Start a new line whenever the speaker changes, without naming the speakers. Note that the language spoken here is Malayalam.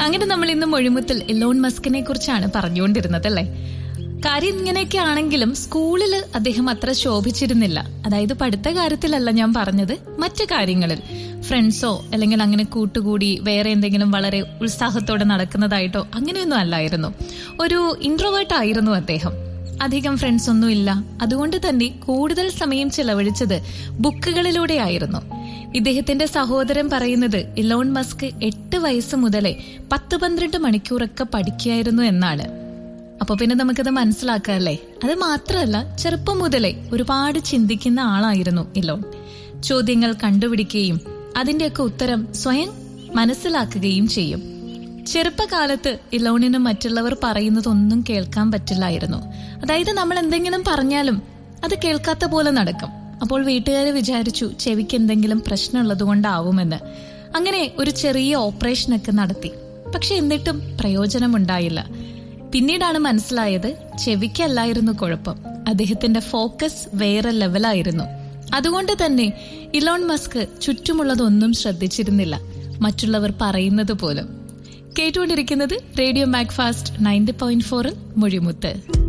അങ്ങനെ നമ്മൾ ഇന്ന് മൊഴിമുത്തിൽ ഇലോൺ മസ്കിനെ കുറിച്ചാണ് പറഞ്ഞുകൊണ്ടിരുന്നത് അല്ലേ കാര്യം ഇങ്ങനെയൊക്കെ ആണെങ്കിലും സ്കൂളിൽ അദ്ദേഹം അത്ര ശോഭിച്ചിരുന്നില്ല അതായത് പഠിത്ത കാര്യത്തിലല്ല ഞാൻ പറഞ്ഞത് മറ്റു കാര്യങ്ങളിൽ ഫ്രണ്ട്സോ അല്ലെങ്കിൽ അങ്ങനെ കൂട്ടുകൂടി വേറെ എന്തെങ്കിലും വളരെ ഉത്സാഹത്തോടെ നടക്കുന്നതായിട്ടോ അങ്ങനെയൊന്നും അല്ലായിരുന്നു ഒരു ഇൻട്രോവേർട്ട് ആയിരുന്നു അദ്ദേഹം അധികം ഫ്രണ്ട്സ് ഒന്നും ഇല്ല അതുകൊണ്ട് തന്നെ കൂടുതൽ സമയം ചെലവഴിച്ചത് ബുക്കുകളിലൂടെ ആയിരുന്നു ഇദ്ദേഹത്തിന്റെ സഹോദരൻ പറയുന്നത് ഇലോൺ മസ്ക് എട്ട് വയസ്സ് മുതലേ പത്ത് പന്ത്രണ്ട് മണിക്കൂറൊക്കെ പഠിക്കുകയായിരുന്നു എന്നാണ് അപ്പൊ പിന്നെ നമുക്കത് മനസ്സിലാക്കാം അല്ലേ അത് മാത്രമല്ല ചെറുപ്പം മുതലേ ഒരുപാട് ചിന്തിക്കുന്ന ആളായിരുന്നു ഇലോൺ ചോദ്യങ്ങൾ കണ്ടുപിടിക്കുകയും അതിന്റെയൊക്കെ ഉത്തരം സ്വയം മനസ്സിലാക്കുകയും ചെയ്യും ചെറുപ്പകാലത്ത് ഇലോണിന് മറ്റുള്ളവർ പറയുന്നതൊന്നും കേൾക്കാൻ പറ്റില്ലായിരുന്നു അതായത് നമ്മൾ എന്തെങ്കിലും പറഞ്ഞാലും അത് കേൾക്കാത്ത പോലെ നടക്കും അപ്പോൾ വീട്ടുകാർ വിചാരിച്ചു ചെവിക്ക് എന്തെങ്കിലും പ്രശ്നമുള്ളത് കൊണ്ടാവുമെന്ന് അങ്ങനെ ഒരു ചെറിയ ഓപ്പറേഷനൊക്കെ നടത്തി പക്ഷെ എന്നിട്ടും പ്രയോജനമുണ്ടായില്ല പിന്നീടാണ് മനസ്സിലായത് ചെവിക്കല്ലായിരുന്നു കുഴപ്പം അദ്ദേഹത്തിന്റെ ഫോക്കസ് വേറെ ലെവലായിരുന്നു അതുകൊണ്ട് തന്നെ ഇലോൺ മസ്ക് ചുറ്റുമുള്ളതൊന്നും ശ്രദ്ധിച്ചിരുന്നില്ല മറ്റുള്ളവർ പറയുന്നത് പോലും കേട്ടുകൊണ്ടിരിക്കുന്നത് റേഡിയോ മാക്ഫാസ്റ്റ് നയൻറ്റി പോയിന്റ് ഫോറിൽ മൊഴിമുത്ത്